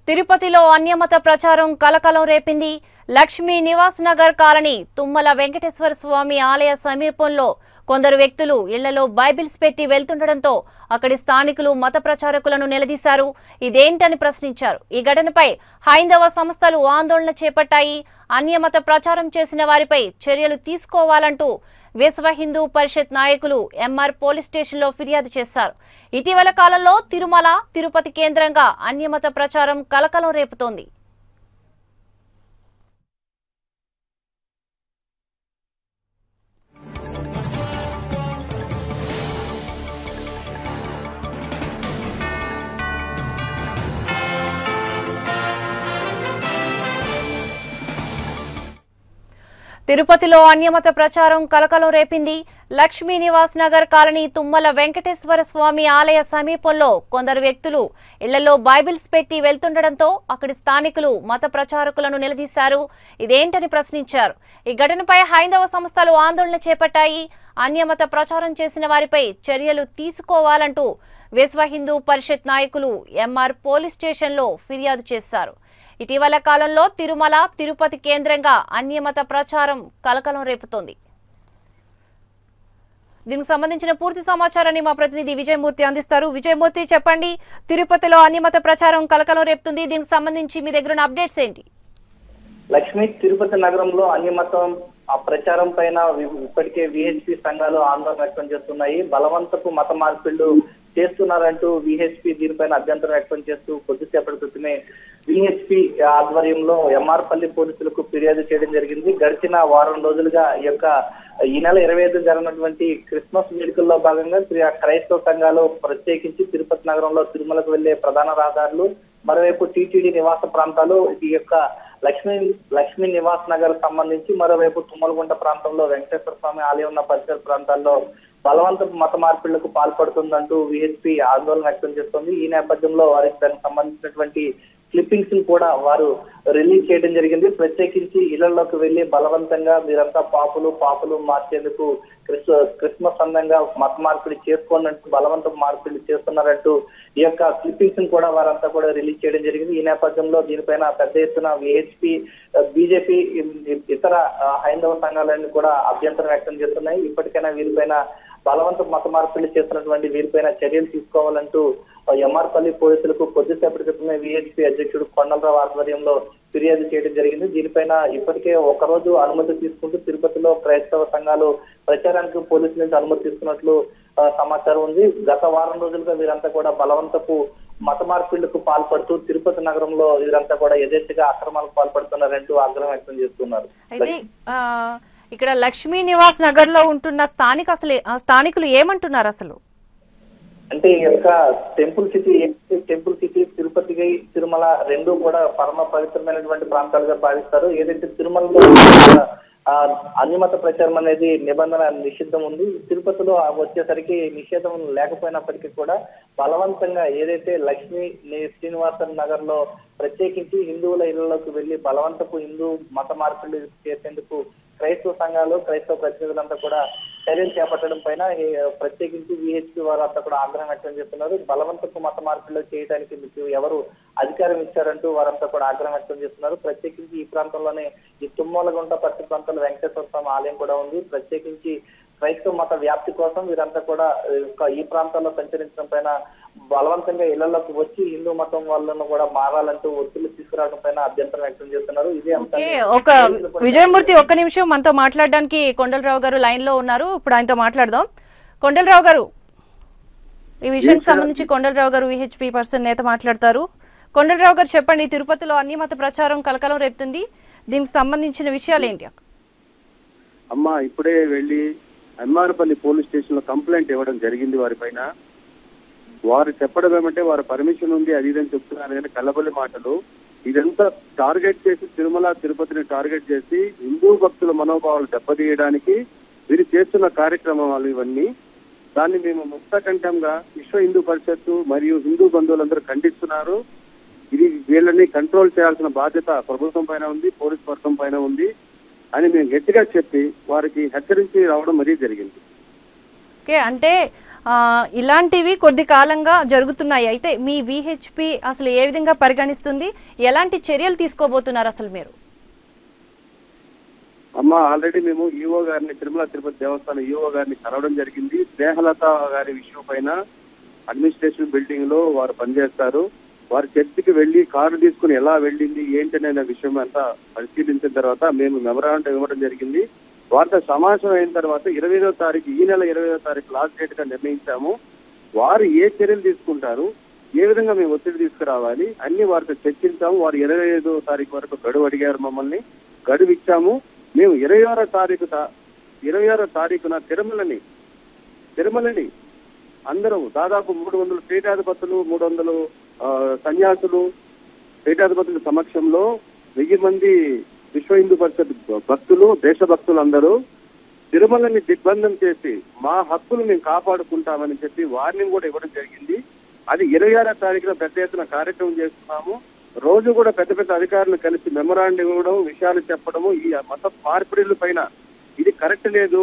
తిరుపతిలో అన్యమత ప్రచారం కలకలం రేపింది లక్ష్మీ నివాస్ నగర్ కాలనీ తుమ్మల వెంకటేశ్వర స్వామి ఆలయ సమీపంలో కొందరు వ్యక్తులు ఇళ్లలో బైబిల్స్ పెట్టి వెళ్తుండటంతో అక్కడి స్థానికులు మత ప్రచారకులను నిలదీశారు ఇదేంటని ప్రశ్నించారు ఈ ఘటనపై హైందవ సంస్థలు ఆందోళన చేపట్టాయి అన్యమత ప్రచారం చేసిన వారిపై చర్యలు తీసుకోవాలంటూ విశ్వ హిందూ పరిషత్ నాయకులు ఎంఆర్ పోలీస్ స్టేషన్లో ఫిర్యాదు చేశారు ఇటీవల కాలంలో తిరుమల తిరుపతి కేంద్రంగా అన్యమత ప్రచారం కలకలం రేపుతోంది తిరుపతిలో అన్యమత ప్రచారం కలకలం రేపింది లక్ష్మీ నివాస్ నగర్ కాలనీ తుమ్మల వెంకటేశ్వర స్వామి ఆలయ సమీపంలో కొందరు వ్యక్తులు ఇళ్లలో బైబిల్స్ పెట్టి వెళ్తుండటంతో అక్కడి స్థానికులు మత ప్రచారకులను నిలదీశారు ఇదేంటని ప్రశ్నించారు ఈ ఘటనపై హైందవ సంస్థలు ఆందోళన చేపట్టాయి అన్యమత ప్రచారం చేసిన వారిపై చర్యలు తీసుకోవాలంటూ విశ్వ హిందూ పరిషత్ నాయకులు ఎంఆర్ పోలీస్ స్టేషన్లో ఫిర్యాదు చేశారు ఇటీవల కాలంలో తిరుమల తిరుపతి కేంద్రంగా అన్యమత ప్రచారం కలకలం రేపుతోంది దీనికి సంబంధించిన పూర్తి సమాచారాన్ని మా ప్రతినిధి విజయమూర్తి అందిస్తారు విజయమూర్తి చెప్పండి తిరుపతిలో అన్యమత ప్రచారం కలకలం రేపుతుంది దీనికి సంబంధించి మీ దగ్గర ఉన్న అప్డేట్స్ ఏంటి లక్ష్మీ తిరుపతి నగరంలో అన్యమతం ఆ ప్రచారం పైన వి- ఇప్పటికే విహెచ్పి సంఘాలు ఆందోళన వ్యక్తం చేస్తున్నాయి బలవంతపు మత మార్పిళ్లు చేస్తున్నారంటూ విహెచ్పి దీనిపైన అభ్యంతరం వ్యక్తం చేస్తూ కొద్దిసేపటి క్రితమే విహెచ్పి ఆధ్వర్యంలో ఎంఆర్ పల్లి పోలీసులకు ఫిర్యాదు చేయడం జరిగింది గడిచిన వారం రోజులుగా ఈ యొక్క ఈ నెల ఇరవై ఐదు జరిగినటువంటి క్రిస్మస్ వేడుకల్లో భాగంగా క్రి- క్రైస్తవ సంఘాలు ప్రత్యేకించి తిరుపతి నగరంలో తిరుమలకు వెళ్లే ప్రధాన రహదారులు మరోవైపు టీటీడీ నివాస ప్రాంతాలు ఈ యొక్క లక్ష్మీ లక్ష్మీ నివాస్ నగర్ సంబంధించి మరోవైపు తుమ్మలగుంట ప్రాంతంలో వెంకటేశ్వర స్వామి ఆలయం ఉన్న పరిసర ప్రాంతాల్లో బలవంతపు మత మార్పిళ్లకు పాల్పడుతుందంటూ విహెచ్పి ఆందోళన వ్యక్తం చేస్తోంది ఈ నేపథ్యంలో వారికి దానికి సంబంధించినటువంటి క్లిప్పింగ్స్ ని కూడా వారు రిలీజ్ చేయడం జరిగింది ప్రత్యేకించి ఇళ్లలోకి వెళ్లి బలవంతంగా మీరంతా పాపులు పాపులు మార్చేందుకు క్రిస్ క్రిస్మస్ అందంగా మత మార్పిడి చేసుకోండి బలవంత మార్పిడి చేస్తున్నారంటూ ఈ యొక్క క్లిప్పింగ్స్ ని కూడా వారంతా కూడా రిలీజ్ చేయడం జరిగింది ఈ నేపథ్యంలో దీనిపైన పెద్ద ఎత్తున విహెచ్పి బీజేపీ ఇతర ఆ, హైందవ సంఘాలన్నీ కూడా అభ్యంతరం వ్యక్తం చేస్తున్నాయి ఇప్పటికైనా వీరిపైన బలవంత మత మార్పిడి చేస్తున్నటువంటి వీరిపైన చర్యలు తీసుకోవాలంటూ ఎంఆర్ పల్లి పోలీసులకు కొద్దిసేపటి క్రితమే విహెచ్పి అధ్యక్షుడు కొండలరావు ఆధ్వర్యంలో ఫిర్యాదు చేయడం జరిగింది దీనిపైన ఇప్పటికే ఒక రోజు అనుమతి తీసుకుంటూ తిరుపతిలో క్రైస్తవ సంఘాలు ప్రచారానికి పోలీసుల నుంచి అనుమతి తీసుకున్నట్లు ఆ, సమాచారం ఉంది గత వారం రోజులుగా వీరంతా కూడా బలవంతపు మత మార్పిళ్లకు పాల్పడుతూ తిరుపతి నగరంలో వీరంతా కూడా యథేచ్ఛగా అక్రమాలకు పాల్పడుతున్నారంటూ ఆగ్రహం వ్యక్తం చేస్తున్నారు అయితే ఆ, ఇక్కడ లక్ష్మీ నివాస్ నగర్ లో ఉంటున్న స్థానిక అసలు ఆ, స్థానికులు ఏమంటున్నారు అసలు అంటే ఈ యొక్క temple city temple city Tirupati Tirumala రెండు కూడా పరమ పవిత్రమైనటువంటి ప్రాంతాలుగా భావిస్తారు ఏదైతే తిరుమలలో ఆ, అన్యమత ప్రచారం అనేది నిబంధన నిషిద్ధం ఉంది తిరుపతిలో ఆ వచ్చేసరికి నిషేధం లేకపోయినప్పటికీ కూడా బలవంతంగా ఏదైతే లక్ష్మీ ని- శ్రీనివాసన్ నగర్ లో ప్రత్యేకించి హిందువుల ఇళ్లలోకి వెళ్లి బలవంతపు హిందూ మత మార్పులు చేసేందుకు క్రైస్తవ సంఘాలు క్రైస్తవ ప్రతినిధులంతా కూడా చర్యలు చేపట్టడం పైన ఈ ప్రత్యేకించి విహెచ్పి వారంతా కూడా ఆగ్రహం వ్యక్తం చేస్తున్నారు బలవంతపు మత మార్పులు చేయడానికి మీకు ఎవరు అధికారం ఇచ్చారంటూ వారంతా కూడా ఆగ్రహం వ్యక్తం చేస్తున్నారు ప్రత్యేకించి ఈ ప్రాంతంలోనే ఈ తుమ్మలగుంట పరిసర ప్రాంతంలో వెంకటేశ్వర స్వామి ఆలయం కూడా ఉంది ప్రత్యేకించి క్రైస్తవ మత వ్యాప్తి కోసం వీరంతా కూడా ఈ యొక్క ఈ ప్రాంతాల్లో సంచరించడం పైన బలవంతంగా ఇళ్లలోకి వచ్చి హిందూ మతం వాళ్ళను కూడా మారాలంటూ ఒత్తిళ్లు తీసుకురావడం పైన అభ్యంతరం వ్యక్తం చేస్తున్నారు ఇదే ఓకే అంశాన్ని ఒక విజయమూర్తి ఒక్క నిమిషం మనతో మాట్లాడడానికి కొండలరావు గారు లైన్ లో ఉన్నారు ఇప్పుడు ఆయనతో మాట్లాడదాం కొండలరావు గారు ఈ విషయానికి సంబంధించి కొండలరావు గారు విహెచ్పి పర్సన్ నేత మాట్లాడతారు కొండలరావు గారు చెప్పండి తిరుపతిలో అన్యమత ప్రచారం కలకలం రేపుతుంది దీనికి సంబంధించిన విషయాలు ఏంటి అమ్మ ఇప్పుడే వెళ్ళి ఎమ్మారపల్లి పోలీస్ స్టేషన్ లో కంప్లైంట్ ఇవ్వడం జరిగింది వారి పైన వారు చెప్పడం ఏమంటే వారి పర్మిషన్ ఉంది అది ఇదని చెప్తున్నారు కానీ కల్లబల్లి మాటలు ఇదంతా టార్గెట్ చేసి తిరుమల తిరుపతిని టార్గెట్ చేసి హిందూ భక్తుల మనోభావాలు దెబ్బతీయడానికి వీరు చేస్తున్న కార్యక్రమాలు ఇవన్నీ దాన్ని మేము ముక్తకంఠంగా విశ్వ హిందూ పరిషత్తు మరియు హిందూ బంధువులందరూ ఖండిస్తున్నారు ఇది వీళ్ళని కంట్రోల్ చేయాల్సిన బాధ్యత ప్రభుత్వం పైన ఉంది పోలీస్ వర్గం పైన ఉంది అని మేము గట్టిగా చెప్పి వారికి హెచ్చరించి రావడం మరీ జరిగింది ఓకే అంటే ఆ, ఇలాంటివి కొద్ది కాలంగా జరుగుతున్నాయి అయితే మీ విహెచ్పి అసలు ఏ విధంగా పరిగణిస్తుంది ఎలాంటి చర్యలు తీసుకోబోతున్నారు అసలు మీరు అమ్మ ఆల్రెడీ మేము ఈఓ గారిని తిరుమల తిరుపతి దేవస్థానం ఈఓ గారిని కలవడం జరిగింది స్నేహలత గారి విషయం పైన అడ్మినిస్ట్రేషన్ బిల్డింగ్ లో వారు పనిచేస్తారు వారి చర్చికి వెళ్లి కారు తీసుకుని ఎలా వెళ్ళింది ఏంటనే విషయం అంతా పరిశీలించిన తర్వాత మేము మెమరాండం ఇవ్వడం జరిగింది వారితో సమావేశం అయిన తర్వాత ఇరవై తారీఖు ఈ నెల ఇరవై తారీఖు లాస్ట్ డేట్ గా నిర్ణయించాము వారు ఏ చర్యలు తీసుకుంటారు ఏ విధంగా మేము ఒత్తిడి తీసుకురావాలి అన్ని వారితో చర్చించాము వారు ఇరవై ఐదో తారీఖు వరకు గడువు అడిగారు మమ్మల్ని గడువు ఇచ్చాము మేము ఇరవై ఆరో తారీఖు తా- ఇరవై ఆరో తారీఖున తిరుమలని తిరుమలని అందరూ దాదాపు మూడు వందల పీఠాధిపతులు మూడు వందలు ఆ, సన్యాసులు పీఠాధిపతుల సమక్షంలో వెయ్యి మంది విశ్వ హిందూ పరిషత్ భక్తులు దేశభక్తులు అందరూ తిరుమలని దిగ్బంధం చేసి మా హక్కులు మేము కాపాడుకుంటామని చెప్పి వార్నింగ్ కూడా ఇవ్వడం జరిగింది అది ఇరవై ఆరో తారీఖున పెద్ద ఎత్తున కార్యక్రమం చేస్తున్నాము రోజు కూడా పెద్ద పెద్ద అధికారులు కలిసి మెమరాండం ఇవ్వడం విషయాలు చెప్పడము ఈ మత మార్పిడిల పైన ఇది కరెక్ట్ లేదు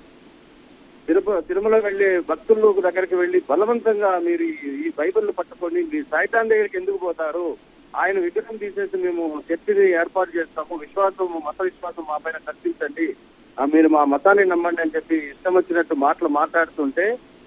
తిరుప తిరుమల వెళ్లే భక్తుల దగ్గరికి వెళ్లి బలవంతంగా మీరు ఈ- ఈ బైబిల్ పట్టుకొని మీ సైతాన్ దగ్గరికి ఎందుకు పోతారు ఆయన విగ్రహం తీసేసి మేము చర్చిని ఏర్పాటు చేస్తాము విశ్వాసం మత విశ్వాసం మా పైన కల్పించండి ఆ, మీరు మా మతాన్ని నమ్మండి అని చెప్పి ఇష్టం వచ్చినట్టు మాటలు మాట్లాడుతుంటే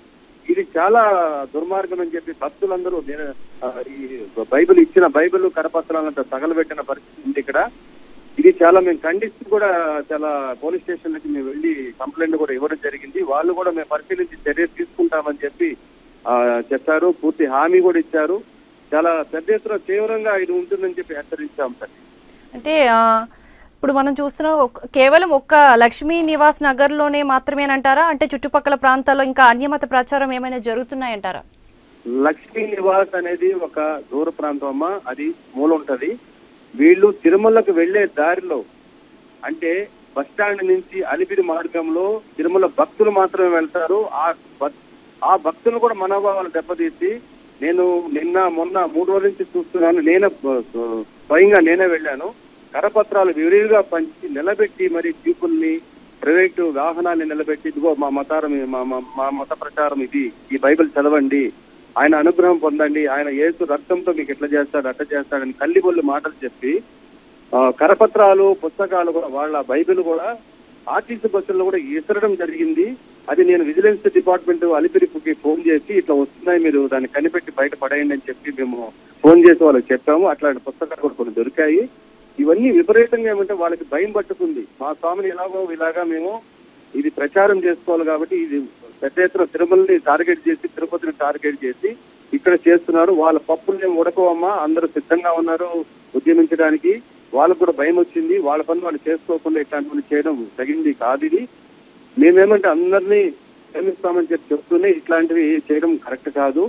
ఇది చాలా దుర్మార్గం అని చెప్పి భక్తులందరూ నేను, ఆ, ఈ బైబిల్ ఇచ్చిన బైబిల్ కరపత్రాలంతా తగలబెట్టిన పరిస్థితి ఉంది ఇక్కడ ఇది చాలా మేము ఖండిస్తూ కూడా చాలా పోలీస్ స్టేషన్లకి మేము వెళ్ళి కంప్లైంట్ కూడా ఇవ్వడం జరిగింది వాళ్ళు కూడా మేము పరిశీలించి చర్య తీసుకుంటామని చెప్పి ఆ, చెప్పారు పూర్తి హామీ కూడా ఇచ్చారు చాలా పెద్ద ఎత్తున తీవ్రంగా ఇది ఉంటుందని చెప్పి హెచ్చరించాం సార్ అంటే ఆ, ఇప్పుడు మనం చూస్తున్నాం ఒక- కేవలం ఒక్క లక్ష్మీ నివాస్ నగర్లోనే మాత్రమేనంటారా అంటే చుట్టుపక్కల ప్రాంతాల్లో ఇంకా అన్యమత ప్రచారం ఏమైనా జరుగుతున్నాయంటారా లక్ష్మీ నివాస్ అనేది ఒక దూర ప్రాంతం అమ్మా అది మూల ఉంటది వీళ్ళు తిరుమలకు వెళ్లే దారిలో అంటే బస్ స్టాండ్ నుంచి అలిపిరి మార్గంలో తిరుమల భక్తులు మాత్రమే వెళ్తారు ఆ భక్- ఆ భక్తులు కూడా మనోభావాలు దెబ్బతీసి నేను నిన్న మొన్న మూడు రోజుల నుంచి చూస్తున్నాను నేనే స్వ- స్వ- స్వయంగా నేనే వెళ్ళాను కరపత్రాలు విరివిగా పంచి నిలబెట్టి మరి పీపుల్ని ప్రైవేటు వాహనాన్ని నిలబెట్టి ఇదిగో మా మతారం మా మా- మా మత ప్రచారం ఇది ఈ బైబిల్ చదవండి ఆయన అనుగ్రహం పొందండి ఆయన యేసు రక్తంతో మీకు ఎట్లా చేస్తాడు అట్లా చేస్తాడని కల్లిబొల్లి మాటలు చెప్పి ఆ, కరపత్రాలు పుస్తకాలు కూడా వాళ్ళ బైబిల్ కూడా ఆర్టీసీ బస్సుల్లో కూడా ఇసరడం జరిగింది అది నేను విజిలెన్స్ డిపార్ట్మెంట్ అలిపిరికి ఫోన్ చేసి ఇట్లా వస్తున్నాయి మీరు దాన్ని కనిపెట్టి బయట పడేయండి అని చెప్పి మేము ఫోన్ చేసి వాళ్ళకి చెప్పాము అట్లాంటి పుస్తకాలు కూడా కొన్ని దొరికాయి ఇవన్నీ విపరీతంగా ఏమంటే వాళ్ళకి భయం పట్టుకుంది మా స్వామిని ఎలాగో ఇలాగా మేము ఇది ప్రచారం చేసుకోవాలి కాబట్టి ఇది పెద్ద ఎత్తున తిరుమలని టార్గెట్ చేసి తిరుపతిని టార్గెట్ చేసి ఇక్కడ చేస్తున్నారు వాళ్ళ పప్పులు ఏం ఉడకవమ్మా అందరూ సిద్ధంగా ఉన్నారు ఉద్యమించడానికి వాళ్ళకు కూడా భయం వచ్చింది వాళ్ళ పని వాళ్ళు చేసుకోకుండా ఇట్లాంటివన్నీ చేయడం తగింది కాదు ఇది మేమేమంటే అందరినీ ప్రేమిస్తామని చెప్పి చెప్తూనే ఇట్లాంటివి చేయడం కరెక్ట్ కాదు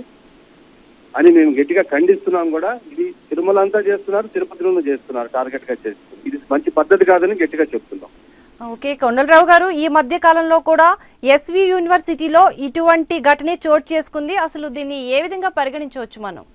అని మేము గట్టిగా ఖండిస్తున్నాం కూడా ఇది తిరుమల అంతా చేస్తున్నారు తిరుపతిలోనూ చేస్తున్నారు టార్గెట్ గా చేస్తున్నారు ఇది మంచి పద్ధతి కాదని గట్టిగా చెప్తున్నాం ఓకే కొండలరావు గారు ఈ మధ్య కాలంలో కూడా ఎస్వి యూనివర్సిటీలో ఇటువంటి ఘటనే చోటు చేసుకుంది అసలు దీన్ని ఏ విధంగా పరిగణించవచ్చు మనం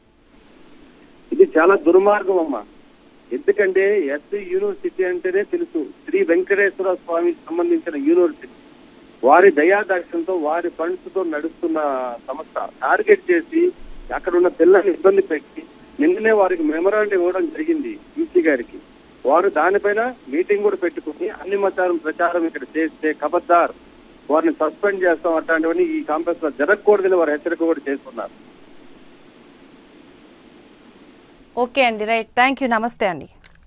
ఇది చాలా దుర్మార్గం అమ్మా ఎందుకంటే ఎస్వి యూనివర్సిటీ అంటేనే తెలుసు శ్రీ వెంకటేశ్వర స్వామికి సంబంధించిన యూనివర్సిటీ వారి దయాదాక్షంతో వారి ఫండ్స్ తో నడుస్తున్న సంస్థ టార్గెట్ చేసి అక్కడ ఉన్న పిల్లల్ని ఇబ్బంది పెట్టి నిన్ననే వారికి మెమరాండం ఇవ్వడం జరిగింది యూసీ గారికి వారు దానిపైన మీటింగ్ కూడా పెట్టుకుని అన్ని మతాల ప్రచారం ఇక్కడ చేస్తే ఖబర్దార్ వారిని సస్పెండ్ చేస్తాం అట్లాంటివన్నీ ఈ కాంప్లెక్స్ లో జరగకూడదని వారు హెచ్చరిక కూడా చేస్తున్నారు ఓకే అండి రైట్ థ్యాంక్ యూ నమస్తే అండి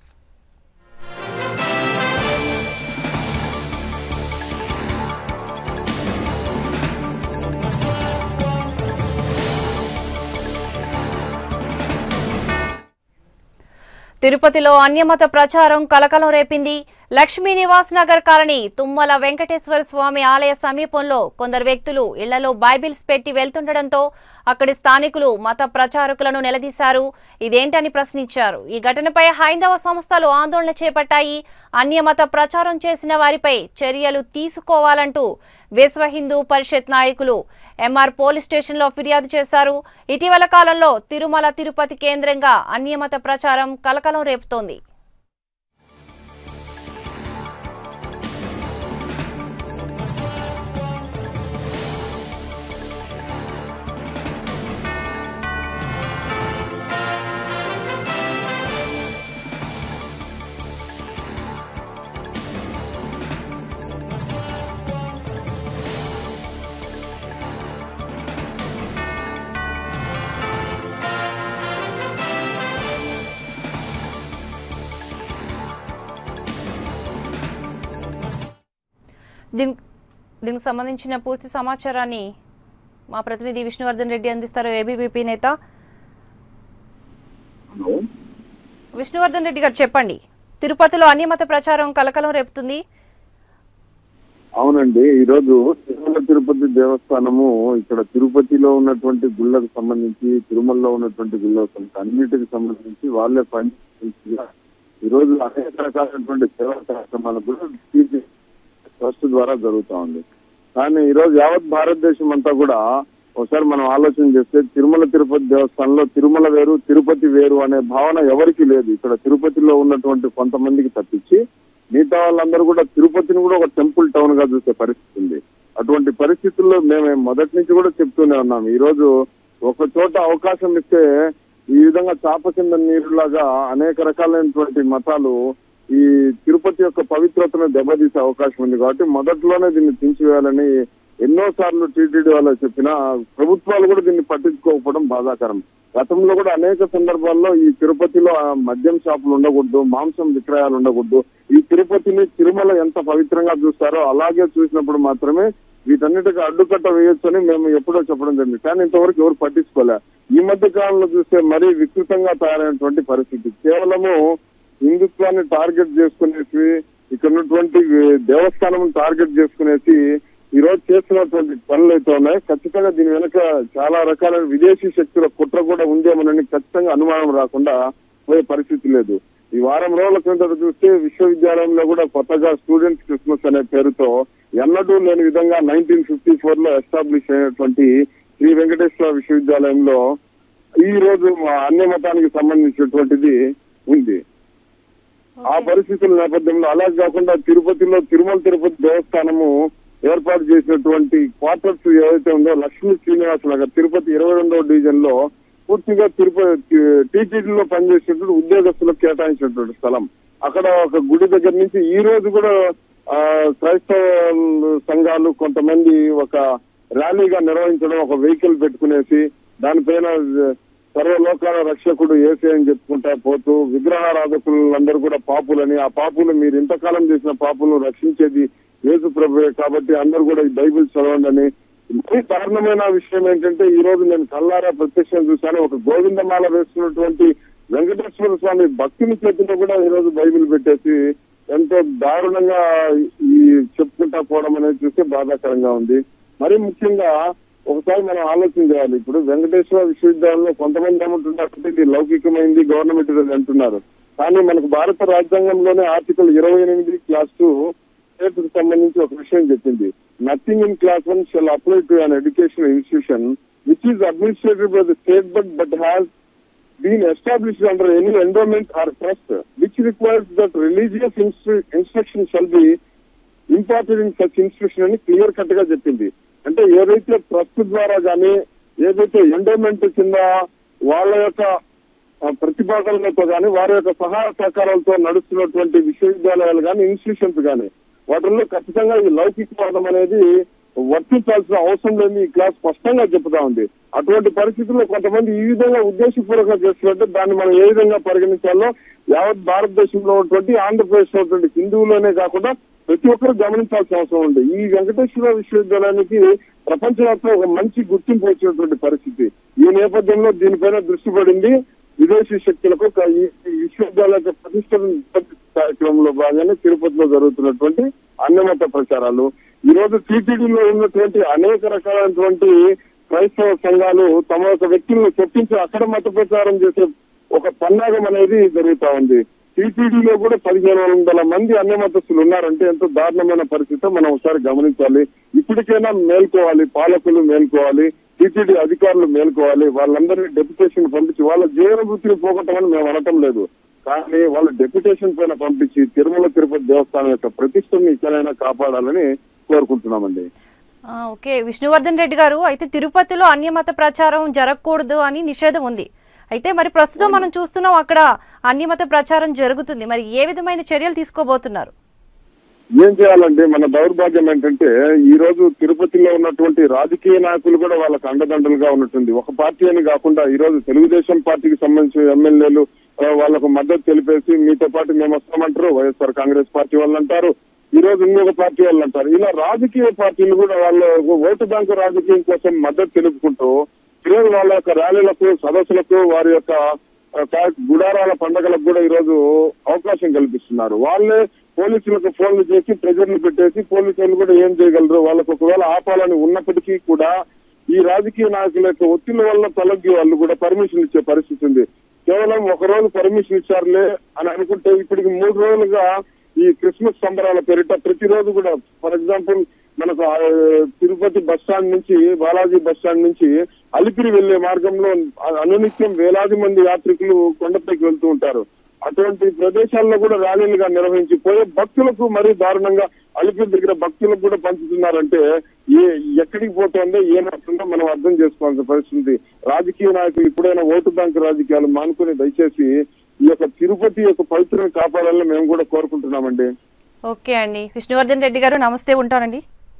తిరుపతిలో అన్యమత ప్రచారం కలకలం రేపింది లక్ష్మీ నివాస్ నగర్ కాలనీ తుమ్మల వెంకటేశ్వర స్వామి ఆలయ సమీపంలో కొందరు వ్యక్తులు ఇళ్లలో బైబిల్స్ పెట్టి వెళ్తుండటంతో అక్కడి స్థానికులు మత ప్రచారకులను నిలదీశారు ఇదేంటని ప్రశ్నించారు ఈ ఘటనపై హైందవ సంస్థలు ఆందోళన చేపట్టాయి అన్యమత ప్రచారం చేసిన వారిపై చర్యలు తీసుకోవాలంటూ విశ్వ హిందూ పరిషత్ నాయకులు ఎంఆర్ పోలీస్ స్టేషన్లో ఫిర్యాదు చేశారు ఇటీవల కాలంలో తిరుమల తిరుపతి కేంద్రంగా అన్యమత ప్రచారం కలకలం రేపుతోంది దీని దీనికి సంబంధించిన పూర్తి సమాచారాన్ని మా ప్రతినిధి విష్ణువర్ధన్ రెడ్డి అందిస్తారు ఏబీవీపీ నేత హలో విష్ణువర్ధన్ రెడ్డి గారు చెప్పండి తిరుపతిలో అన్యమత ప్రచారం కలకలం రేపుతుంది అవునండి ఈరోజు తిరుమల తిరుపతి దేవస్థానము ఇక్కడ తిరుపతిలో ఉన్నటువంటి గుళ్ళకు సంబంధించి తిరుమలలో ఉన్నటువంటి గుళ్ళకు సంబంధించి అన్నిటికి సంబంధించి వాళ్ళే పని ఈరోజు అనేక రకాలైనటువంటి సేవా కార్యక్రమాలు కూడా తీర్చి ట్రస్ట్ ద్వారా జరుగుతా ఉంది కానీ ఈరోజు యావత్ భారతదేశం అంతా కూడా ఒకసారి మనం ఆలోచన చేస్తే తిరుమల తిరుపతి దేవస్థానంలో తిరుమల వేరు తిరుపతి వేరు అనే భావన ఎవరికి లేదు ఇక్కడ తిరుపతిలో ఉన్నటువంటి కొంతమందికి తప్పించి మిగతా వాళ్ళందరూ కూడా తిరుపతిని కూడా ఒక టెంపుల్ టౌన్ గా చూసే పరిస్థితి ఉంది అటువంటి పరిస్థితుల్లో మేము మొదటి నుంచి కూడా చెప్తూనే ఉన్నాం ఈ రోజు ఒక చోట అవకాశం ఇస్తే ఈ విధంగా చాప కింద నీరులాగా అనేక రకాలైనటువంటి మతాలు ఈ తిరుపతి యొక్క పవిత్రతను దెబ్బతీసే అవకాశం ఉంది కాబట్టి మొదట్లోనే దీన్ని తీసివేయాలని ఎన్నో సార్లు టీటీడీ వాళ్ళు చెప్పినా ప్రభుత్వాలు కూడా దీన్ని పట్టించుకోకపోవడం బాధాకరం గతంలో కూడా అనేక సందర్భాల్లో ఈ తిరుపతిలో ఆ మద్యం షాపులు ఉండకూడదు మాంసం విక్రయాలు ఉండకూడదు ఈ తిరుపతిని తిరుమల ఎంత పవిత్రంగా చూస్తారో అలాగే చూసినప్పుడు మాత్రమే వీటన్నిటికి అడ్డుకట్ట వేయొచ్చని మేము ఎప్పుడో చెప్పడం జరిగింది కానీ ఇంతవరకు ఎవరు పట్టించుకోలే ఈ మధ్య కాలంలో చూస్తే మరీ వికృతంగా తయారైనటువంటి పరిస్థితి కేవలము హిందుత్వాన్ని టార్గెట్ చేసుకునేసి ఇక్కడ ఉన్నటువంటి దేవస్థానం టార్గెట్ చేసుకునేసి ఈ రోజు చేస్తున్నటువంటి పనులు అయితే ఉన్నాయి ఖచ్చితంగా దీని వెనుక చాలా రకాలైన విదేశీ శక్తుల కుట్ర కూడా ఉందేమోనని ఖచ్చితంగా అనుమానం రాకుండా పోయే పరిస్థితి లేదు ఈ వారం రోజుల క్రిందట చూస్తే విశ్వవిద్యాలయంలో కూడా కొత్తగా స్టూడెంట్స్ క్రిస్మస్ అనే పేరుతో ఎన్నడూ లేని విధంగా నైన్టీన్ ఫిఫ్టీ ఫోర్ లో ఎస్టాబ్లిష్ అయినటువంటి శ్రీ వెంకటేశ్వర విశ్వవిద్యాలయంలో ఈ రోజు మా అన్య మతానికి సంబంధించినటువంటిది ఉంది ఆ పరిస్థితుల నేపథ్యంలో అలా కాకుండా తిరుపతిలో తిరుమల తిరుపతి దేవస్థానము ఏర్పాటు చేసినటువంటి క్వార్టర్స్ ఏదైతే ఉందో లక్ష్మీ శ్రీనివాస నగర్ తిరుపతి ఇరవై రెండవ డివిజన్ లో పూర్తిగా తిరుపతి టీటీడీలో పనిచేసేటువంటి ఉద్యోగస్తులకు కేటాయించినటువంటి స్థలం అక్కడ ఒక గుడి దగ్గర నుంచి ఈ రోజు కూడా ఆ, క్రైస్తవ సంఘాలు కొంతమంది ఒక ర్యాలీగా నిర్వహించడం ఒక వెహికల్ పెట్టుకునేసి దానిపైన సర్వలోకాల రక్షకుడు ఏసే అని చెప్పుకుంటా పోతూ విగ్రహారాధకులందరూ కూడా పాపులని ఆ పాపులు మీరు ఇంతకాలం చేసిన పాపులను రక్షించేది యేసు ప్రభువే కాబట్టి అందరూ కూడా ఈ బైబిల్ చదవండి అని మరీ దారుణమైన విషయం ఏంటంటే ఈ రోజు నేను కల్లారా ప్రత్యక్షం చూశాను ఒక గోవిందమాల వేస్తున్నటువంటి వెంకటేశ్వర స్వామి భక్తుని చేతిలో కూడా ఈ రోజు బైబిల్ పెట్టేసి ఎంతో దారుణంగా ఈ చెప్పుకుంటా పోవడం అనేది చూస్తే బాధాకరంగా ఉంది మరి ముఖ్యంగా ఒకసారి మనం ఆలోచన చేయాలి ఇప్పుడు వెంకటేశ్వర విశ్వవిద్యాలయంలో కొంతమంది ఏమంటున్నారు ఇది లౌకికమైంది గవర్నమెంట్ ఇది అంటున్నారు కానీ మనకు భారత రాజ్యాంగంలోనే ఆర్టికల్ ఇరవై ఎనిమిది క్లాస్ టూ స్టేట్ కు సంబంధించి ఒక విషయం చెప్పింది nothing in clause one shall apply to an education institution which is administered by the state but but has been established under any endowment or trust, which requires that religious instru- instruction shall be important in such institution అని clear cut గా చెప్పింది అంటే ఏదైతే trust ద్వారా గానీ ఏదైతే endowment కింద వాళ్ళ యొక్క ఆ, ప్రతిపాదనలతో గానీ వారి యొక్క సహాయ సహకారాలతో నడుస్తున్నటువంటి విశ్వవిద్యాలయాలు గానీ ఇన్స్టిట్యూషన్స్ గానీ వాటిల్లో ఖచ్చితంగా ఈ లౌకికవాదం అనేది వర్తించాల్సిన అవసరం లేని ఈ క్లాస్ స్పష్టంగా చెప్తా ఉంది అటువంటి పరిస్థితుల్లో కొంతమంది ఈ విధంగా ఉద్దేశపూర్వకంగా చేస్తున్నట్టు దాన్ని మనం ఏ విధంగా పరిగణించాలో యావత్ భారతదేశంలో ఉన్నటువంటి ఆంధ్రప్రదేశ్ లో ఉన్నటువంటి హిందువులోనే కాకుండా ప్రతి ఒక్కరు గమనించాల్సిన అవసరం ఉంది ఈ వెంకటేశ్వర విశ్వవిద్యాలయానికి ప్రపంచవ్యాప్తంగా ఒక మంచి గుర్తింపు వచ్చినటువంటి పరిస్థితి ఈ నేపథ్యంలో దీనిపైన దృష్టి పడింది విదేశీ శక్తులకు ఒక ఈ ఈ విశ్వవిద్యాలయ యొక్క ప్రతిష్టం కార్యక్రమంలో భాగంగానే తిరుపతిలో జరుగుతున్నటువంటి అన్నమత ప్రచారాలు ఈ రోజు టీటీడీలో ఉన్నటువంటి అనేక రకాలైనటువంటి క్రైస్తవ సంఘాలు తమ యొక్క వ్యక్తులను చొప్పించి అక్కడ మత ప్రచారం చేసే ఒక పన్నాగం అనేది జరుగుతా ఉంది టీటీడీలో కూడా పదిహేను వందల మంది అన్య మతస్థులు ఉన్నారంటే ఎంతో దారుణమైన పరిస్థితి మనం ఒకసారి గమనించాలి ఇప్పటికైనా మేల్కోవాలి పాలకులు మేల్కోవాలి టీటీడీ అధికారులు మేల్కోవాలి వాళ్ళందరినీ డెప్యుటేషన్ పంపించి వాళ్ళ జీవన వృత్తిని పోగొట్టమని మేము అనటం లేదు కానీ వాళ్ళ డెప్యుటేషన్ పైన పంపించి తిరుమల తిరుపతి దేవస్థానం యొక్క ప్రతిష్టని ఇక్కడైనా కాపాడాలని కోరుకుంటున్నామండి ఆ, ఓకే విష్ణువర్ధన్ రెడ్డి గారు అయితే తిరుపతిలో అన్యమత ప్రచారం జరగకూడదు అని నిషేధం ఉంది అయితే మరి ప్రస్తుతం మనం చూస్తున్నాం అక్కడ అన్యమత ప్రచారం జరుగుతుంది మరి ఏ విధమైన చర్యలు తీసుకోబోతున్నారు ఏం చేయాలండి మన దౌర్భాగ్యం ఏంటంటే ఈ రోజు తిరుపతిలో ఉన్నటువంటి రాజకీయ నాయకులు కూడా వాళ్ళకి అండదండలుగా ఉన్నట్టుంది ఒక పార్టీ అని కాకుండా ఈ రోజు తెలుగుదేశం పార్టీకి సంబంధించిన ఎమ్మెల్యేలు ఆ, వాళ్ళకు మద్దతు తెలిపేసి మీతో పాటు మేము వస్తామంటారు వైఎస్ఆర్ కాంగ్రెస్ పార్టీ వాళ్ళు అంటారు ఈ రోజు ఇంకొక పార్టీ వాళ్ళు అంటారు ఇలా రాజకీయ పార్టీలు కూడా వాళ్ళ ఓటు బ్యాంకు రాజకీయం కోసం మద్దతు తెలుపుకుంటూ ఈరోజు వాళ్ళ యొక్క ర్యాలీలకు సదస్సులకు వారి యొక్క ఆ, కా- గుడారాల పండగలకు కూడా ఈరోజు అవకాశం కల్పిస్తున్నారు వాళ్ళే పోలీసులకు ఫోన్లు చేసి ప్రెజర్లు పెట్టేసి పోలీసులు కూడా ఏం చేయగలరు వాళ్ళకు ఒకవేళ ఆపాలని ఉన్నప్పటికీ కూడా ఈ రాజకీయ నాయకుల యొక్క ఒత్తిళ్ల వల్ల తొలగి వాళ్ళు కూడా పర్మిషన్ ఇచ్చే పరిస్థితి ఉంది కేవలం ఒక రోజు పర్మిషన్ ఇచ్చారులే అని అనుకుంటే ఇప్పటికి మూడు రోజులుగా ఈ క్రిస్మస్ సంబరాల పేరిట ప్రతిరోజు కూడా ఫర్ ఎగ్జాంపుల్ మనకు ఆ, తిరుపతి బస్ స్టాండ్ నుంచి బాలాజీ బస్ స్టాండ్ నుంచి అలిపిరి వెళ్లే మార్గంలో అ- అనునిత్యం వేలాది మంది యాత్రికులు కొండపైకి వెళ్తూ ఉంటారు అటువంటి ప్రదేశాల్లో కూడా ర్యాలీలుగా నిర్వహించి పోయే భక్తులకు మరీ దారుణంగా అలిపిరి దగ్గర భక్తులకు కూడా పంచుతున్నారంటే ఏ ఎక్కడికి పోతుందో ఏమవుతుందో మనం అర్థం చేసుకోవాల్సిన పరిస్థితి రాజకీయ నాయకులు ఇప్పుడైనా ఓటు బ్యాంకు రాజకీయాలు మానుకుని దయచేసి ఈ యొక్క తిరుపతి యొక్క పవిత్రను కాపాడాలని మేము కూడా కోరుకుంటున్నామండి ఓకే అండి విష్ణువర్ధన్ రెడ్డి గారు నమస్తే ఉంటానండి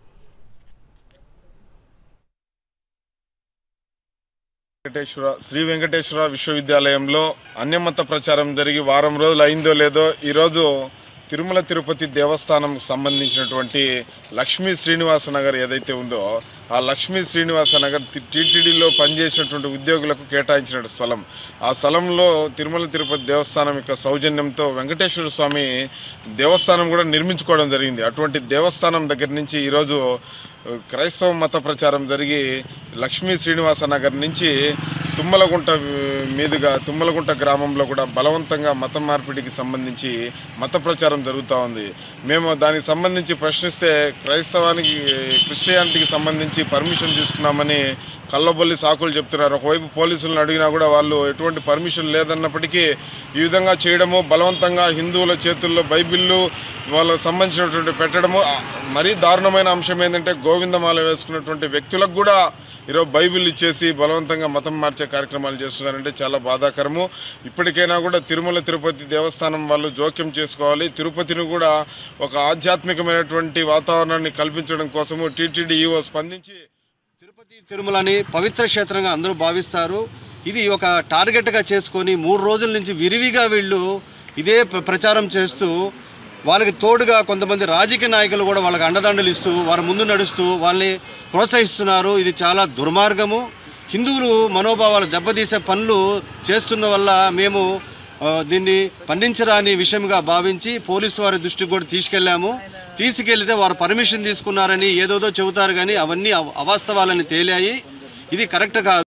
వెంకటేశ్వర శ్రీ వెంకటేశ్వర విశ్వవిద్యాలయంలో అన్యమత ప్రచారం జరిగి వారం రోజులు అయిందో లేదో ఈరోజు తిరుమల తిరుపతి దేవస్థానం సంబంధించినటువంటి లక్ష్మీ శ్రీనివాస నగర్ ఏదైతే ఉందో ఆ లక్ష్మీ శ్రీనివాస నగర్ టీటీడీలో పనిచేసినటువంటి ఉద్యోగులకు కేటాయించిన స్థలం ఆ స్థలంలో తిరుమల తిరుపతి దేవస్థానం యొక్క సౌజన్యంతో వెంకటేశ్వర స్వామి దేవస్థానం కూడా నిర్మించుకోవడం జరిగింది అటువంటి దేవస్థానం దగ్గర నుంచి ఈరోజు క్రైస్తవ మత ప్రచారం జరిగి లక్ష్మీ శ్రీనివాస నగర్ నుంచి తుమ్మలగుంట మీదుగా తుమ్మలగుంట గ్రామంలో కూడా బలవంతంగా మత మార్పిడికి సంబంధించి మత ప్రచారం జరుగుతూ ఉంది మేము దానికి సంబంధించి ప్రశ్నిస్తే క్రైస్తవానికి క్రిస్టియానిటీకి సంబంధించి పర్మిషన్ తీసుకున్నామని కళ్ళబొల్లి సాకులు చెప్తున్నారు ఒకవైపు పోలీసులను అడిగినా కూడా వాళ్ళు ఎటువంటి పర్మిషన్ లేదన్నప్పటికీ ఈ విధంగా చేయడము బలవంతంగా హిందువుల చేతుల్లో బైబిళ్ళు వాళ్ళకు సంబంధించినటువంటి పెట్టడము ఆ, మరీ దారుణమైన అంశం ఏంటంటే గోవిందమాల వేసుకున్నటువంటి వ్యక్తులకు కూడా ఈరోజు బైబిల్ ఇచ్చేసి బలవంతంగా మతం మార్చే కార్యక్రమాలు చేస్తున్నారంటే చాలా బాధాకరము ఇప్పటికైనా కూడా తిరుమల తిరుపతి దేవస్థానం వాళ్ళు జోక్యం చేసుకోవాలి తిరుపతిని కూడా ఒక ఆధ్యాత్మికమైనటువంటి వాతావరణాన్ని కల్పించడం కోసము టీటీడీ ఈఓ స్పందించి తిరుపతి తిరుమలని పవిత్ర క్షేత్రంగా అందరూ భావిస్తారు ఇది ఒక టార్గెట్గా చేసుకొని మూడు రోజుల నుంచి విరివిగా వీళ్ళు ఇదే ప్ర- ప్రచారం చేస్తూ వాళ్ళకి తోడుగా కొంతమంది రాజకీయ నాయకులు కూడా వాళ్ళకి అండదండలు ఇస్తూ వారి ముందు నడుస్తూ వాళ్ళని ప్రోత్సహిస్తున్నారు ఇది చాలా దుర్మార్గము హిందువులు మనోభావాలు దెబ్బతీసే పనులు చేస్తున్న వల్ల మేము ఆ, దీన్ని పండించరాని విషయంగా భావించి పోలీసు వారి దృష్టికి కూడా తీసుకెళ్ళాము తీసుకెళ్తే వారు పర్మిషన్ తీసుకున్నారని ఏదోదో చెబుతారు కానీ అవన్నీ అవ- అవాస్తవాలని తేలాయి ఇది కరెక్ట్ కాదు